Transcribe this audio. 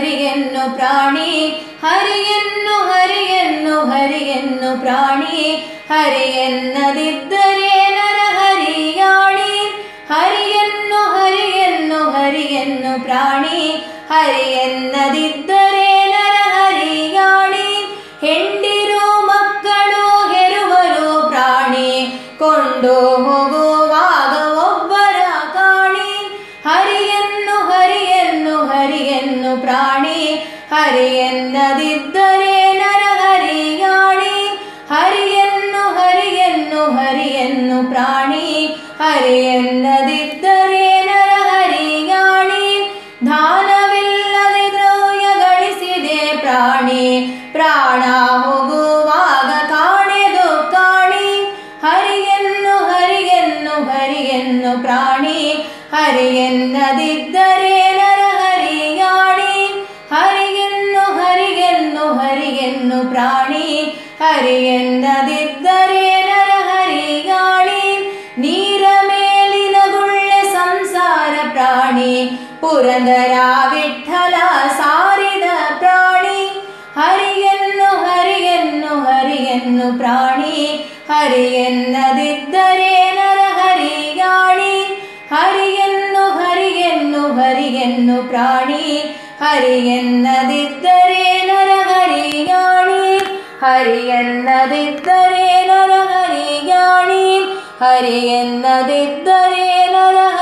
ಹರಿಯನ್ನು ಪ್ರಾಣಿ ಹರಿಯನ್ನು ಹರಿಯನ್ನು ಹರಿಯನ್ನು ಪ್ರಾಣಿ ಹರಿಯನ್ನದಿದ್ದರೆ ನರ ಹರಿಯಾಣಿ ಹರಿಯನ್ನು ಹರಿಯನ್ನು ಹರಿಯನ್ನು ಪ್ರಾಣಿ ಹರಿಯನ್ನದಿದ್ದರೆ ನರ ಹರಿಯಾಣಿ ಹೆಂಡಿರು ಮಕ್ಕಳು ಹೆರುವರು ಪ್ರಾಣಿ ಕೊಂಡು ಹೋಗುವಾಗ ಒಬ್ಬರ ಕಾಣಿ ಹರಿಯನ್ನು ಹರಿಯನ್ನು ಹರಿಯನ್ನು ಪ್ರಾಣಿ ಹರಿಯನ್ನದಿದ್ದರೆ ನರ ಹರಿಯಾಣಿ ಹರಿಯನ್ನು ಹರಿಯನ್ನು ಹರಿಯನ್ನು ಪ್ರಾಣಿ ಹರಿಯನ್ನದಿದ್ದರೆ ನರ ಹರಿಯಾಣಿ ದಾನವಿಲ್ಲದೆ ದ್ರವ್ಯ ಗಳಿಸಿದೆ ಪ್ರಾಣಿ ಪ್ರಾಣ ಹೋಗುವಾಗ ಕಾಣೆದು ಕಾಣಿ ಹರಿಯನ್ನು ಹರಿಯನ್ನು ಹರಿಯನ್ನು ಪ್ರಾಣಿ ಹರಿಯನ್ನದಿದ್ದರೆ ನರ ಹರಿಯಾಣಿ ಹರಿಯನ್ನು ಹರಿಯನ್ನು ಹರಿಯನ್ನು ಪ್ರಾಣಿ ಹರಿಯನ್ನದಿದ್ದರೆ ನರ ಹರಿಯಾಣಿ ನೀರ ಮೇಲಿನ ಗುಳ್ಳೆ ಸಂಸಾರ ಪ್ರಾಣಿ ಪುರಂದರ ವಿಠಲ ಸಾರಿದ ಪ್ರಾಣಿ ಹರಿಯನ್ನು ಹರಿಯನ್ನು ಹರಿಯನ್ನು ಪ್ರಾಣಿ ಹರಿಯನ್ನದಿದ್ದರೆ ನರ ಹರಿಯಾಣಿ ಹರಿಯನ್ನು ಹರಿಯನ್ನು ಹರಿಯನ್ನು ಪ್ರಾಣಿ ಹರಿಯನ್ನದಿದ್ದರೆ ನರ ಹರಿಯಾಣಿ ಹರಿಯನ್ನದಿದ್ದರೆ ನರ ಹರಿಯಾಣಿ ಹರಿಯನ್ನದಿದ್ದರೆ ನರ